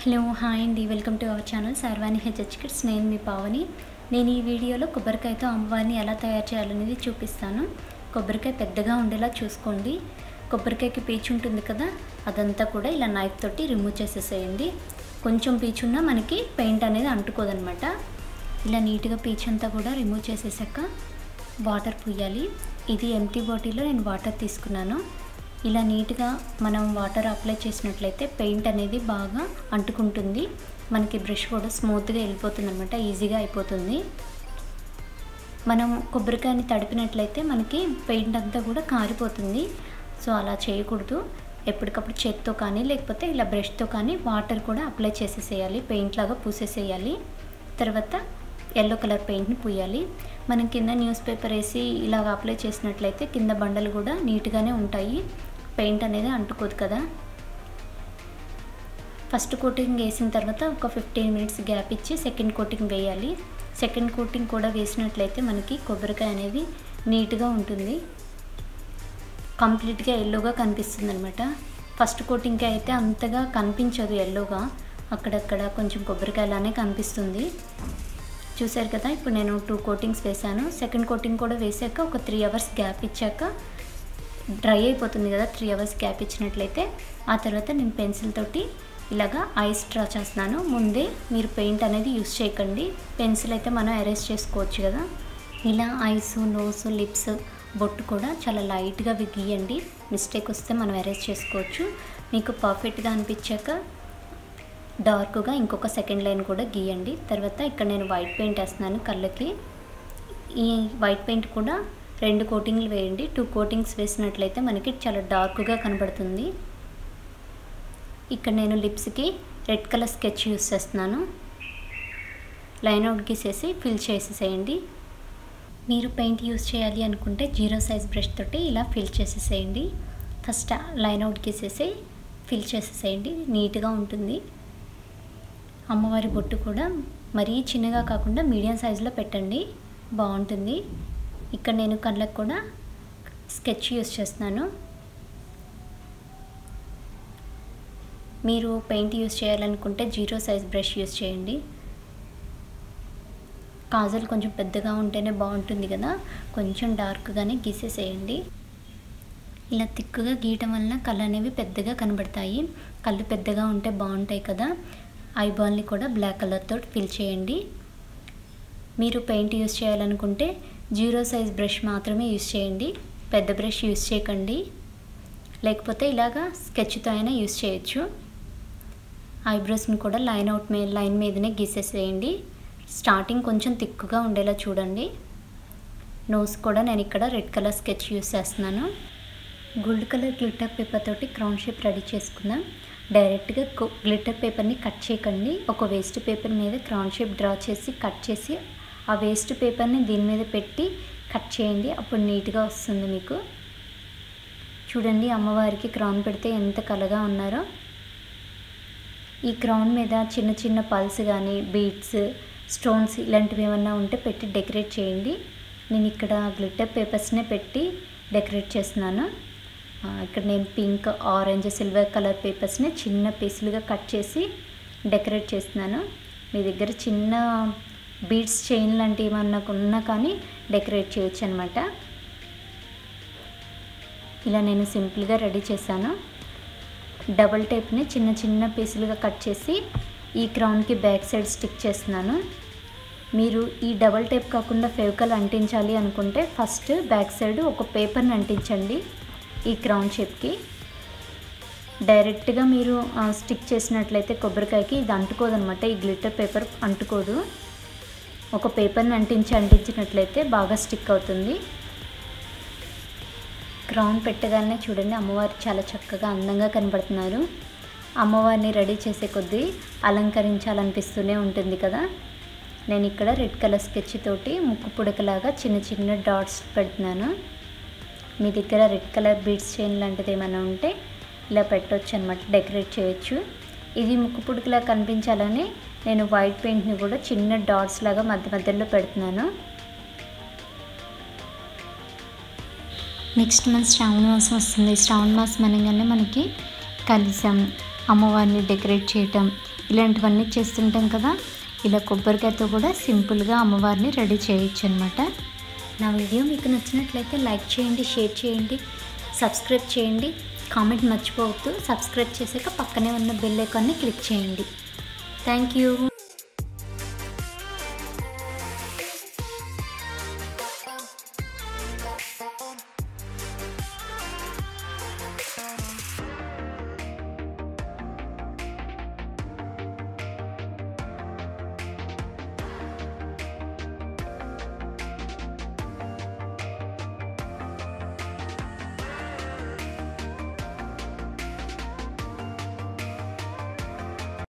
hello hi అండి welcome to our channel Sarvani HH kids నేను మీ పావని నేను ఈ వీడియోలో కొబ్బరికాయతో అమ్మవారిని ఎలా తయారు చేయాలనేది చూపిస్తాను కొబ్బరికాయ పెద్దగా ఉండేలా చూసుకోండి కొబ్బరికాయకి పీచు ఉంటుంది కదా అదంతా కూడా ఇలా నైఫ్ తోటి రిమూవ్ చేసేసేయండి కొంచెం పీచు ఉన్నా మనకి పెయింట్ అనేది అంటుకోదనమాట ఇలా నీట్గా పీచు అంతా కూడా రిమూవ్ చేసేసాక వాటర్ పుయ్యాలి ఇది ఎంటీ బాటిల్లో నేను వాటర్ తీసుకున్నాను ఇలా నీట్గా మనం వాటర్ అప్లై చేసినట్లయితే పెయింట్ అనేది బాగా అంటుకుంటుంది మనకి బ్రష్ కూడా స్మూత్గా వెళ్ళిపోతుంది అనమాట ఈజీగా అయిపోతుంది మనం కొబ్బరికాయని తడిపినట్లయితే మనకి పెయింట్ అంతా కూడా కారిపోతుంది సో అలా చేయకూడదు ఎప్పటికప్పుడు చేత్తో కానీ లేకపోతే ఇలా బ్రష్తో కానీ వాటర్ కూడా అప్లై చేసేసేయాలి పెయింట్ లాగా పూసేసేయాలి తర్వాత ఎల్లో కలర్ పెయింట్ని పూయాలి మనం కింద న్యూస్ పేపర్ వేసి ఇలాగ అప్లై చేసినట్లయితే కింద బండలు కూడా నీట్గానే ఉంటాయి పెయింట్ అనేది అంటుకోదు కదా ఫస్ట్ కోటింగ్ వేసిన తర్వాత ఒక ఫిఫ్టీన్ మినిట్స్ గ్యాప్ ఇచ్చి సెకండ్ కోటింగ్ వేయాలి సెకండ్ కోటింగ్ కూడా వేసినట్లయితే మనకి కొబ్బరికాయ అనేది నీట్గా ఉంటుంది కంప్లీట్గా ఎల్లోగా కనిపిస్తుంది అనమాట ఫస్ట్ కోటింగ్కి అయితే అంతగా కనిపించదు ఎల్లోగా అక్కడక్కడ కొంచెం కొబ్బరికాయలానే కనిపిస్తుంది చూసారు కదా ఇప్పుడు నేను టూ కోటింగ్స్ వేసాను సెకండ్ కోటింగ్ కూడా వేసాక ఒక త్రీ అవర్స్ గ్యాప్ ఇచ్చాక డ్రై అయిపోతుంది కదా త్రీ అవర్స్ గ్యాప్ ఇచ్చినట్లయితే ఆ తర్వాత నేను పెన్సిల్ తోటి ఇలాగా ఐస్ డ్రా చేస్తున్నాను ముందే మీరు పెయింట్ అనేది యూస్ చేయకండి పెన్సిల్ అయితే మనం అరేంజ్ చేసుకోవచ్చు కదా ఇలా ఐస్ నోస్ లిప్స్ బొట్టు కూడా చాలా లైట్గా గీయండి మిస్టేక్ వస్తే మనం అరేంజ్ చేసుకోవచ్చు మీకు పర్ఫెక్ట్గా అనిపించాక డార్క్గా ఇంకొక సెకండ్ లైన్ కూడా గీయండి తర్వాత ఇక్కడ నేను వైట్ పెయింట్ వేస్తున్నాను కళ్ళకి ఈ వైట్ పెయింట్ కూడా రెండు కోటింగ్లు వేయండి టూ కోటింగ్స్ వేసినట్లయితే మనకి చాలా డార్క్గా కనబడుతుంది ఇక్కడ నేను లిప్స్కి రెడ్ కలర్ స్కెచ్ యూస్ చేస్తున్నాను లైన్ అవుట్ గీసేసి ఫిల్ చేసేసేయండి మీరు పెయింట్ యూస్ చేయాలి అనుకుంటే జీరో సైజ్ బ్రష్ తోటి ఇలా ఫిల్ చేసేసేయండి ఫస్ట్ లైన్ అవుట్ గీసేసి ఫిల్ చేసేసేయండి నీట్గా ఉంటుంది అమ్మవారి బొట్టు కూడా మరీ చిన్నగా కాకుండా మీడియం సైజులో పెట్టండి బాగుంటుంది ఇక్కడ నేను కళ్ళకు కూడా స్కెచ్ యూస్ చేస్తున్నాను మీరు పెయింట్ యూస్ చేయాలనుకుంటే జీరో సైజ్ బ్రష్ యూస్ చేయండి కాజల్ కొంచెం పెద్దగా ఉంటేనే బాగుంటుంది కదా కొంచెం డార్క్గానే గీసేసేయండి ఇలా తిక్కుగా గీయటం వలన కళ్ళు అనేవి పెద్దగా కనబడతాయి కళ్ళు పెద్దగా ఉంటే బాగుంటాయి కదా ఐబాల్ని కూడా బ్లాక్ కలర్తో ఫిల్ చేయండి మీరు పెయింట్ యూస్ చేయాలనుకుంటే జీరో సైజ్ బ్రష్ మాత్రమే యూస్ చేయండి పెద్ద బ్రష్ యూస్ చేయకండి లేకపోతే ఇలాగా స్కెచ్తో అయినా యూస్ చేయొచ్చు ఐబ్రోస్ని కూడా లైన్ అవుట్ మీద లైన్ మీదనే గీసేసేయండి స్టార్టింగ్ కొంచెం తిక్కుగా ఉండేలా చూడండి నోస్ కూడా నేను ఇక్కడ రెడ్ కలర్ స్కెచ్ యూస్ చేస్తున్నాను గోల్డ్ కలర్ గ్లిటర్ పేపర్ తోటి క్రౌన్ షేప్ రెడీ చేసుకుందాం డైరెక్ట్గా గ్లిటర్ పేపర్ని కట్ చేయకండి ఒక వేస్ట్ పేపర్ మీద క్రౌన్ షేప్ డ్రా చేసి కట్ చేసి ఆ వేస్ట్ పేపర్ని దీని మీద పెట్టి కట్ చేయండి అప్పుడు నీట్గా వస్తుంది మీకు చూడండి అమ్మవారికి క్రౌన్ పెడితే ఎంత కలగా ఉన్నారో ఈ క్రౌన్ మీద చిన్న చిన్న పల్స్ కానీ బీడ్స్ స్టోన్స్ ఇలాంటివి ఏమన్నా ఉంటే పెట్టి డెకరేట్ చేయండి నేను ఇక్కడ గ్లిటర్ పేపర్స్నే పెట్టి డెకరేట్ చేస్తున్నాను ఇక్కడ నేను పింక్ ఆరెంజ్ సిల్వర్ కలర్ పేపర్స్ని చిన్న పీసులుగా కట్ చేసి డెకరేట్ చేస్తున్నాను మీ దగ్గర చిన్న బీడ్స్ చైన్ లాంటివి ఏమన్నా ఉన్నా కానీ డెకరేట్ చేయొచ్చు అనమాట ఇలా నేను సింపుల్గా రెడీ చేశాను డబల్ టేప్ని చిన్న చిన్న పీసులుగా కట్ చేసి ఈ క్రౌన్కి బ్యాక్ సైడ్ స్టిక్ చేస్తున్నాను మీరు ఈ డబల్ టేప్ కాకుండా ఫెవికల్ అంటించాలి అనుకుంటే ఫస్ట్ బ్యాక్ సైడ్ ఒక పేపర్ని అంటించండి ఈ క్రౌన్ షేప్కి డైరెక్ట్గా మీరు స్టిక్ చేసినట్లయితే కొబ్బరికాయకి ఇది అంటుకోదనమాట ఈ గ్లిటర్ పేపర్ అంటుకోదు ఒక పేపర్ని అంటించి అంటించినట్లయితే బాగా స్టిక్ అవుతుంది క్రౌన్ పెట్టగానే చూడండి అమ్మవారు చాలా చక్కగా అందంగా కనబడుతున్నారు అమ్మవారిని రెడీ చేసే కొద్దీ అలంకరించాలనిపిస్తూనే ఉంటుంది కదా నేను ఇక్కడ రెడ్ కలర్ స్కెచ్ తోటి ముక్కు పుడకలాగా చిన్న చిన్న డాట్స్ పెడుతున్నాను మీ దగ్గర రెడ్ కలర్ బీడ్స్ చైన్ లాంటిది ఏమైనా ఉంటే ఇలా పెట్టవచ్చు అనమాట డెకరేట్ చేయొచ్చు ఇది ముక్కు పుడకలా కనిపించాలని నేను వైట్ పెయింట్ని కూడా చిన్న డాట్స్ లాగా మధ్య మధ్యలో పెడుతున్నాను నెక్స్ట్ మంత్ శ్రావణ మాసం వస్తుంది శ్రావణ మాసం అనగానే మనకి కలసం అమ్మవారిని డెకరేట్ చేయటం ఇలాంటివన్నీ చేస్తుంటాం కదా ఇలా కొబ్బరికాయతో కూడా సింపుల్గా అమ్మవారిని రెడీ చేయొచ్చు అనమాట నా వీడియో మీకు నచ్చినట్లయితే లైక్ చేయండి షేర్ చేయండి సబ్స్క్రైబ్ చేయండి కామెంట్ మర్చిపోవద్దు సబ్స్క్రైబ్ చేశాక పక్కనే ఉన్న బెల్ ఐకాన్ని క్లిక్ చేయండి థ్యాంక్ యూ